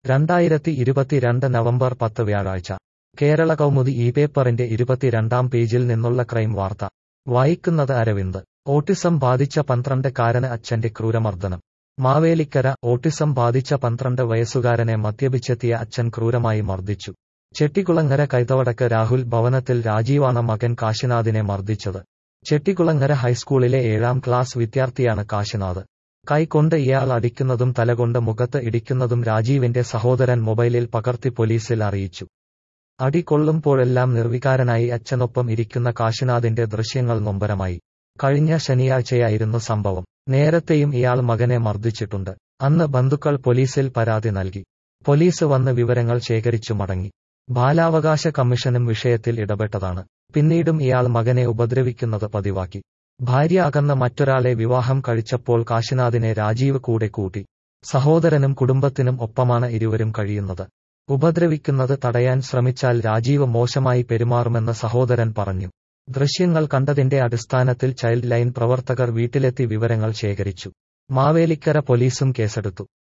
രണ്ടായിരത്തി ഇരുപത്തിരണ്ട് നവംബർ പത്ത് വ്യാഴാഴ്ച കേരള കൗമുദി ഈ പേപ്പറിന്റെ ഇരുപത്തിരണ്ടാം പേജിൽ നിന്നുള്ള ക്രൈം വാർത്ത വായിക്കുന്നത് അരവിന്ദ് ഓട്ടിസം ബാധിച്ച പന്ത്രണ്ടുകാരന് അച്ഛന്റെ ക്രൂരമർദ്ദനം മാവേലിക്കര ഓട്ടിസം ബാധിച്ച പന്ത്രണ്ട് വയസ്സുകാരനെ മദ്യപിച്ചെത്തിയ അച്ഛൻ ക്രൂരമായി മർദ്ദിച്ചു ചെട്ടികുളങ്ങര കൈതവടക്ക് രാഹുൽ ഭവനത്തിൽ രാജീവാണ് മകൻ കാശിനാഥിനെ മർദ്ദിച്ചത് ചെട്ടികുളങ്ങര ഹൈസ്കൂളിലെ ഏഴാം ക്ലാസ് വിദ്യാർത്ഥിയാണ് കാശിനാഥ് കൈകൊണ്ട് ഇയാൾ അടിക്കുന്നതും തലകൊണ്ട് മുഖത്ത് ഇടിക്കുന്നതും രാജീവിന്റെ സഹോദരൻ മൊബൈലിൽ പകർത്തി പോലീസിൽ അറിയിച്ചു അടി കൊള്ളുമ്പോഴെല്ലാം നിർവികാരനായി അച്ഛനൊപ്പം ഇരിക്കുന്ന കാശിനാഥിന്റെ ദൃശ്യങ്ങൾ നൊമ്പരമായി കഴിഞ്ഞ ശനിയാഴ്ചയായിരുന്നു സംഭവം നേരത്തെയും ഇയാൾ മകനെ മർദ്ദിച്ചിട്ടുണ്ട് അന്ന് ബന്ധുക്കൾ പോലീസിൽ പരാതി നൽകി പോലീസ് വന്ന് വിവരങ്ങൾ ശേഖരിച്ചു മടങ്ങി ബാലാവകാശ കമ്മീഷനും വിഷയത്തിൽ ഇടപെട്ടതാണ് പിന്നീടും ഇയാൾ മകനെ ഉപദ്രവിക്കുന്നത് പതിവാക്കി ഭാര്യ അകന്ന മറ്റൊരാളെ വിവാഹം കഴിച്ചപ്പോൾ കാശിനാഥിനെ രാജീവ് കൂടെ കൂട്ടി സഹോദരനും കുടുംബത്തിനും ഒപ്പമാണ് ഇരുവരും കഴിയുന്നത് ഉപദ്രവിക്കുന്നത് തടയാൻ ശ്രമിച്ചാൽ രാജീവ് മോശമായി പെരുമാറുമെന്ന് സഹോദരൻ പറഞ്ഞു ദൃശ്യങ്ങൾ കണ്ടതിന്റെ അടിസ്ഥാനത്തിൽ ചൈൽഡ് ലൈൻ പ്രവർത്തകർ വീട്ടിലെത്തി വിവരങ്ങൾ ശേഖരിച്ചു മാവേലിക്കര പോലീസും കേസെടുത്തു